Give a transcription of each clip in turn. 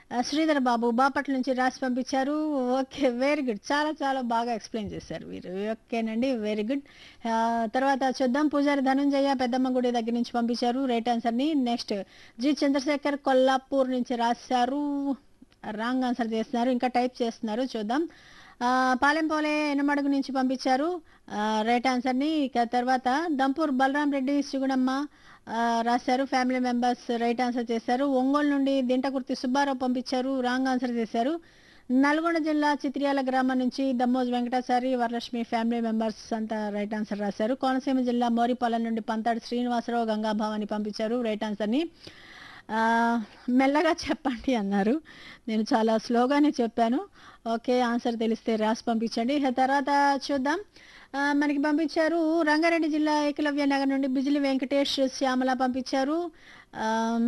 ఆ, శ్రీధర్ బాబు బాపట్ల నుంచి రాసి పంపించారు ఓకే వెరీ గుడ్ చాలా చాలా బాగా ఎక్స్ప్లెయిన్ చేశారు మీరు ఓకేనండి వెరీ గుడ్ ఆ, తర్వాత చూద్దాం పూజారి ధనుంజయ పెద్దమ్మ గుడి దగ్గర నుంచి పంపించారు రైట్ ఆన్సర్ని నెక్స్ట్ జి చంద్రశేఖర్ కొల్లాపూర్ నుంచి రాశారు రాంగ్ ఆన్సర్ చేస్తున్నారు ఇంకా టైప్ చేస్తున్నారు చూద్దాం ఆ, పాలెంపోలే ఎనమడుగు నుంచి పంపించారు ఆ, రైట్ ఆన్సర్ని ఇక తర్వాత దంపూర్ బలరాం రెడ్డి సుగుణమ్మ ఆ, రాశారు ఫ్యామిలీ మెంబర్స్ రైట్ ఆన్సర్ చేశారు ఒంగోలు నుండి దింటకుర్తి సుబ్బారావు పంపించారు రాంగ్ ఆన్సర్ చేశారు నల్గొండ జిల్లా చిత్రియాల గ్రామం నుంచి దమ్మోజ్ వెంకటాచారి వరలక్ష్మి ఫ్యామిలీ మెంబర్స్ అంతా రైట్ ఆన్సర్ రాశారు కోనసీమ జిల్లా మోరిపాలెం నుండి పంతాడు శ్రీనివాసరావు గంగాభావాని పంపించారు రైట్ ఆన్సర్ని ఆ, మెల్లగా చెప్పండి అన్నారు నేను చాలా స్లోగానే చెప్పాను ఓకే ఆన్సర్ తెలిస్తే రాసి పంపించండి ఇక తర్వాత చూద్దాం ఆ, మనకి పంపించారు రంగారెడ్డి జిల్లా ఏకలవ్య నగర్ నుండి బిజిలి వెంకటేష్ శ్యామల పంపించారు ఆమ్,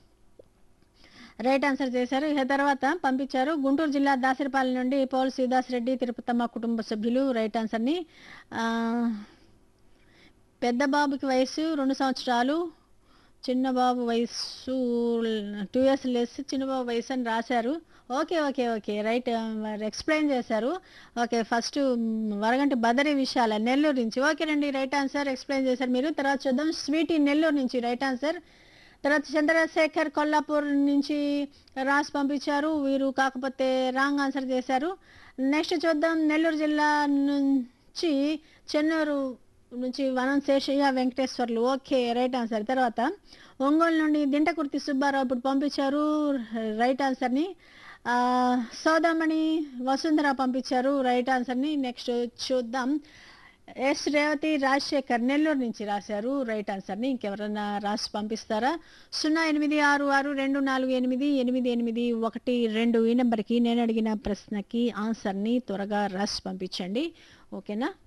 రైట్ ఆన్సర్ చేశారు ఇక తర్వాత పంపించారు గుంటూరు జిల్లా దాసరిపాలెం నుండి పౌల్ శ్రీదాస్ రెడ్డి తిరుపతమ్మ కుటుంబ సభ్యులు రైట్ ఆన్సర్ని ఆ, పెద్ద బాబుకి వయసు రెండు సంవత్సరాలు చిన్న బాబు వయసు టూ ఇయర్స్ లెస్ చిన్న బాబు వయసు అని రాశారు okay okay okay right explain చేశారు ఓకే ఫస్ట్ వరగంటి బదరి విశాల నెల్లూరు నుంచి ఓకేనండి రైట్ ఆన్సర్ ఎక్స్ప్లెయిన్ చేశారు మీరు తర్వాత చూద్దాం స్వీటీ నెల్లూరు నుంచి రైట్ ఆన్సర్ తర్వాత చంద్రశేఖర్ కొల్లాపూర్ నుంచి రాసి పంపించారు వీరు కాకపోతే రాంగ్ ఆన్సర్ చేశారు నెక్స్ట్ చూద్దాం నెల్లూరు జిల్లా నుంచి చెన్నూరు నుంచి Vanam Seshayya Venkateswarlu okay right answer తర్వాత ఒంగోలు నుండి దింటకుర్తి సుబ్బారావు ఇప్పుడు పంపించారు రైట్ ఆన్సర్ని ఆ, సౌదామణి వసుంధర పంపించారు రైట్ ఆన్సర్ని నెక్స్ట్ చూద్దాం ఎస్ రేవతి రాజశేఖర్ నెల్లూరు నుంచి రాశారు రైట్ ఆన్సర్ని ఇంకెవరన్నా రాసి పంపిస్తారా సున్నా ఎనిమిది ఆరు ఆరు రెండు నాలుగు ఎనిమిది ఎనిమిది ఎనిమిది ఒకటి రెండు ఈ నెంబర్కి నేను అడిగిన ప్రశ్నకి ఆన్సర్ని త్వరగా రాసి పంపించండి ఓకేనా